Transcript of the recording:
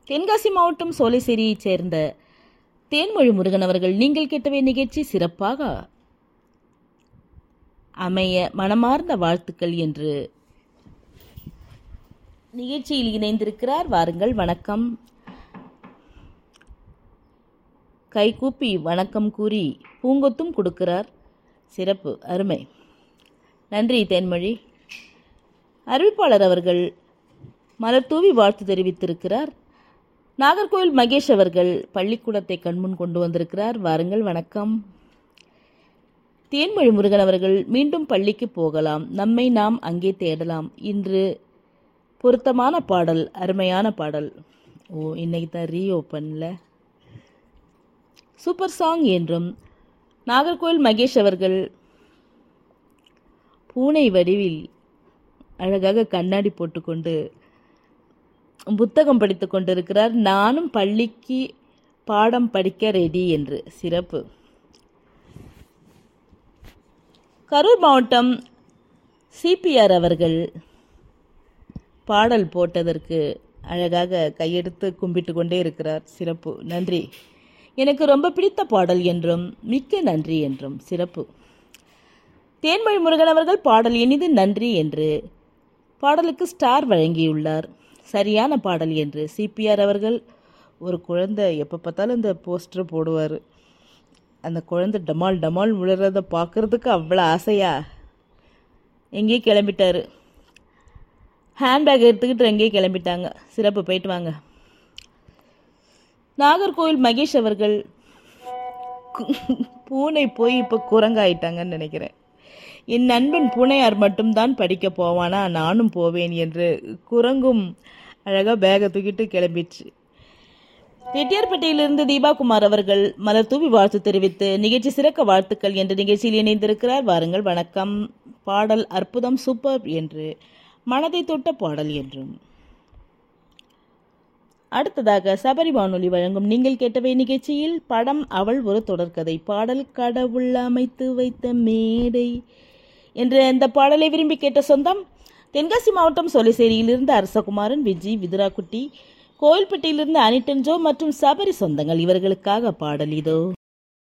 தென்காசி மாவட்டம் சோலைசேரியைச் சேர்ந்த தேன்மொழி முருகன் அவர்கள் நீங்கள் கேட்டவை நிகழ்ச்சி சிறப்பாக அமைய மனமார்ந்த வாழ்த்துக்கள் என்று நிகழ்ச்சியில் இணைந்திருக்கிறார் வாருங்கள் வணக்கம் கைகூப்பி வணக்கம் கூறி பூங்கொத்தும் கொடுக்கிறார் சிறப்பு அருமை நன்றி தேன்மொழி அறிவிப்பாளர் அவர்கள் மலர் தூவி வாழ்த்து தெரிவித்திருக்கிறார் நாகர்கோவில் மகேஷ் அவர்கள் பள்ளிக்கூடத்தை கண்முன் கொண்டு வந்திருக்கிறார் வாருங்கள் வணக்கம் தேன்மொழி முருகன் அவர்கள் மீண்டும் பள்ளிக்கு போகலாம் நம்மை நாம் அங்கே தேடலாம் இன்று பொருத்தமான பாடல் அருமையான பாடல் ஓ இன்னைக்கு தான் ரீஓப்பனில் சூப்பர் சாங் என்றும் நாகர்கோவில் மகேஷ் அவர்கள் பூனை வடிவில் அழகாக கண்ணாடி போட்டுக்கொண்டு புத்தகம் படித்து கொண்டிருக்கிறார் நானும் பள்ளிக்கு பாடம் படிக்க ரெடி என்று சிறப்பு கரூர் மாவட்டம் சிபிஆர் அவர்கள் பாடல் போட்டதற்கு அழகாக கையெடுத்து கும்பிட்டு கொண்டே இருக்கிறார் சிறப்பு நன்றி எனக்கு ரொம்ப பிடித்த பாடல் என்றும் மிக்க நன்றி என்றும் சிறப்பு தேன்மொழி முருகன் அவர்கள் பாடல் இனிது நன்றி என்று பாடலுக்கு ஸ்டார் வழங்கியுள்ளார் சரியான பாடல் என்று சிபிஆர் அவர்கள் ஒரு குழந்தை எப்போ பார்த்தாலும் இந்த போஸ்டர் போடுவார் அந்த குழந்தை டமால் டமால் விழுறத பார்க்குறதுக்கு அவ்வளோ ஆசையா எங்கேயும் கிளம்பிட்டாரு ஹேண்ட்பேக் எடுத்துக்கிட்டு எங்கேயும் கிளம்பிட்டாங்க சிறப்பு போயிட்டு வாங்க நாகர்கோவில் மகேஷ் அவர்கள் பூனை போய் இப்போ குரங்காயிட்டாங்கன்னு நினைக்கிறேன் என் நண்பன் பூனையார் மட்டும்தான் படிக்க போவானா நானும் போவேன் என்று குரங்கும் அழகாக பேகை தூக்கிட்டு கிளம்பிடுச்சு ரெட்டியார்பேட்டையிலிருந்து தீபாகுமார் அவர்கள் மலர் தூவி வாழ்த்து தெரிவித்து நிகழ்ச்சி சிறக்க வாழ்த்துக்கள் என்ற நிகழ்ச்சியில் இணைந்திருக்கிறார் வாருங்கள் வணக்கம் பாடல் அற்புதம் சூப்பர் என்று மனதை தொட்ட பாடல் என்றும் அடுத்ததாக சபரி வானொலி வழங்கும் நீங்கள் கேட்டவை நிகழ்ச்சியில் படம் அவள் ஒரு தொடர்கதை பாடல் கடவுள் அமைத்து வைத்த மேடை என்ற இந்த பாடலை விரும்பி கேட்ட சொந்தம் தென்காசி மாவட்டம் சொலிசேரியிலிருந்து அரசகுமாரன் விஜி விதுராக்குட்டி கோயில்பட்டியிலிருந்து அனிட்டன் ஜோ மற்றும் சபரி சொந்தங்கள் இவர்களுக்காக பாடல் இதோ